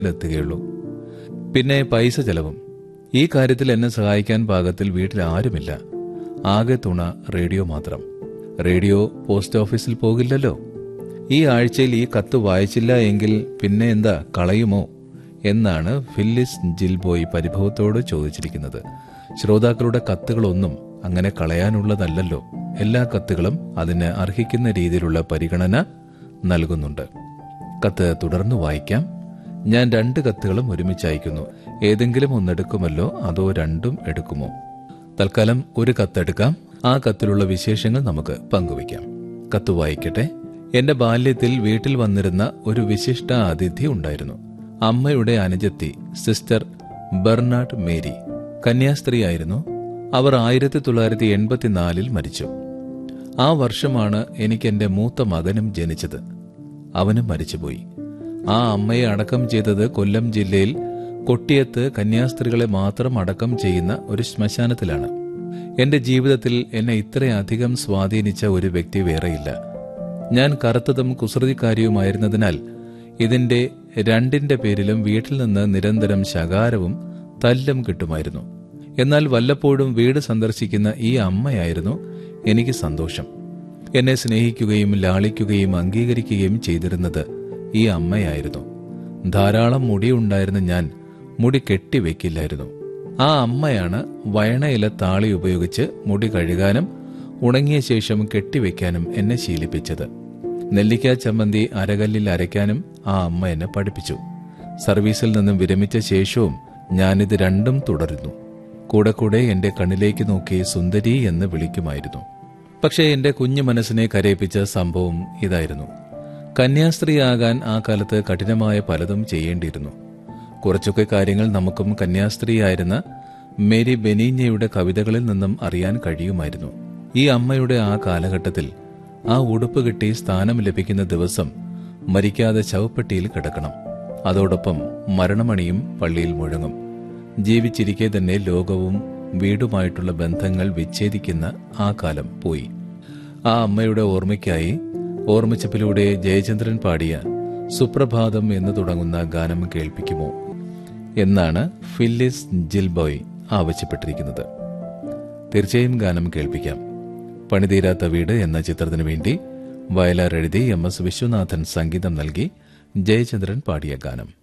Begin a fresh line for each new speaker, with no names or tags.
എത്തുകയുള്ളൂ പിന്നെ പൈസ ചെലവും ഈ കാര്യത്തിൽ എന്നെ സഹായിക്കാൻ പാകത്തിൽ വീട്ടിൽ ആരുമില്ല ആകെ തുണ റേഡിയോ മാത്രം റേഡിയോ പോസ്റ്റ് ഓഫീസിൽ പോകില്ലല്ലോ ഈ ആഴ്ചയിൽ ഈ കത്ത് വായിച്ചില്ല എങ്കിൽ പിന്നെ എന്താ കളയുമോ എന്നാണ് ഫില്ലിസ് ജിൽബോയ് പരിഭവത്തോട് ചോദിച്ചിരിക്കുന്നത് ശ്രോതാക്കളുടെ കത്തുകളൊന്നും അങ്ങനെ കളയാനുള്ളതല്ലല്ലോ എല്ലാ കത്തുകളും അതിന് അർഹിക്കുന്ന രീതിയിലുള്ള പരിഗണന നൽകുന്നുണ്ട് കത്ത് തുടർന്ന് വായിക്കാം ഞാൻ രണ്ട് കത്തുകളും ഒരുമിച്ച് അയക്കുന്നു ഏതെങ്കിലും ഒന്നെടുക്കുമല്ലോ അതോ രണ്ടും എടുക്കുമോ തൽക്കാലം ഒരു കത്തെടുക്കാം ആ കത്തിലുള്ള വിശേഷങ്ങൾ നമുക്ക് പങ്കുവയ്ക്കാം കത്ത് വായിക്കട്ടെ എന്റെ ബാല്യത്തിൽ വീട്ടിൽ വന്നിരുന്ന ഒരു വിശിഷ്ട അതിഥി ഉണ്ടായിരുന്നു അമ്മയുടെ അനുജത്തി സിസ്റ്റർ ബെർണാഡ് മേരി കന്യാസ്ത്രീയായിരുന്നു അവർ ആയിരത്തി തൊള്ളായിരത്തി എൺപത്തിനാലിൽ മരിച്ചു ആ വർഷമാണ് എനിക്ക് എന്റെ മൂത്ത മകനും ജനിച്ചത് അവനും മരിച്ചുപോയി ആ അമ്മയെ അടക്കം ചെയ്തത് കൊല്ലം ജില്ലയിൽ കൊട്ടിയത്ത് കന്യാസ്ത്രീകളെ മാത്രം അടക്കം ചെയ്യുന്ന ഒരു ശ്മശാനത്തിലാണ് എന്റെ ജീവിതത്തിൽ എന്നെ ഇത്രയധികം സ്വാധീനിച്ച ഒരു വ്യക്തി വേറെയില്ല ഞാൻ കറുത്തതും കുസൃതിക്കാരിയുമായിരുന്നതിനാൽ ഇതിന്റെ രണ്ടിന്റെ പേരിലും വീട്ടിൽ നിന്ന് നിരന്തരം ശകാരവും തല്ലും കിട്ടുമായിരുന്നു എന്നാൽ വല്ലപ്പോഴും വീട് സന്ദർശിക്കുന്ന ഈ അമ്മയായിരുന്നു എനിക്ക് സന്തോഷം എന്നെ സ്നേഹിക്കുകയും ലാളിക്കുകയും അംഗീകരിക്കുകയും ചെയ്തിരുന്നത് ഈ അമ്മയായിരുന്നു ധാരാളം മുടിയുണ്ടായിരുന്ന ഞാൻ മുടി കെട്ടിവെക്കില്ലായിരുന്നു ആ അമ്മയാണ് വയണയില താളി ഉപയോഗിച്ച് മുടി കഴുകാനും ഉണങ്ങിയ ശേഷം കെട്ടിവെക്കാനും എന്നെ ശീലിപ്പിച്ചത് നെല്ലിക്ക ചമ്മന്തി അരകല്ലിൽ അരയ്ക്കാനും ആ അമ്മ എന്നെ പഠിപ്പിച്ചു സർവീസിൽ നിന്നും വിരമിച്ച ശേഷവും ഞാനിത് രണ്ടും തുടരുന്നു കൂടെ കൂടെ എന്റെ കണ്ണിലേക്ക് നോക്കി സുന്ദരി എന്ന് വിളിക്കുമായിരുന്നു പക്ഷേ എന്റെ കുഞ്ഞു മനസ്സിനെ കരയിപ്പിച്ച സംഭവം ഇതായിരുന്നു കന്യാസ്ത്രീയാകാൻ ആ കാലത്ത് കഠിനമായ പലതും ചെയ്യേണ്ടിയിരുന്നു കുറച്ചൊക്കെ കാര്യങ്ങൾ നമുക്കും കന്യാസ്ത്രീയായിരുന്ന മേരി ബെനീഞ്ഞയുടെ കവിതകളിൽ നിന്നും അറിയാൻ കഴിയുമായിരുന്നു ഈ അമ്മയുടെ ആ കാലഘട്ടത്തിൽ ആ ഉടുപ്പ് കിട്ടി സ്ഥാനം ലഭിക്കുന്ന ദിവസം മരിക്കാതെ ശവപ്പെട്ടിയിൽ കിടക്കണം അതോടൊപ്പം മരണമണിയും പള്ളിയിൽ മുഴങ്ങും ജീവിച്ചിരിക്കെ തന്നെ ലോകവും വീടുമായിട്ടുള്ള ബന്ധങ്ങൾ വിച്ഛേദിക്കുന്ന ആ കാലം പോയി ആ അമ്മയുടെ ഓർമ്മയ്ക്കായി ഓർമ്മിച്ചപ്പിലൂടെ ജയചന്ദ്രൻ പാടിയ സുപ്രഭാതം എന്ന് തുടങ്ങുന്ന ഗാനം കേൾപ്പിക്കുമോ എന്നാണ് ഫില്ലിസ് ജിൽബോയ് ആവശ്യപ്പെട്ടിരിക്കുന്നത് തീർച്ചയായും ഗാനം കേൾപ്പിക്കാം പണിതീരാത്ത വീട് എന്ന ചിത്രത്തിനു വേണ്ടി വയലാർ എഴുതി എം എസ് വിശ്വനാഥൻ സംഗീതം നൽകി ജയചന്ദ്രൻ പാടിയ ഗാനം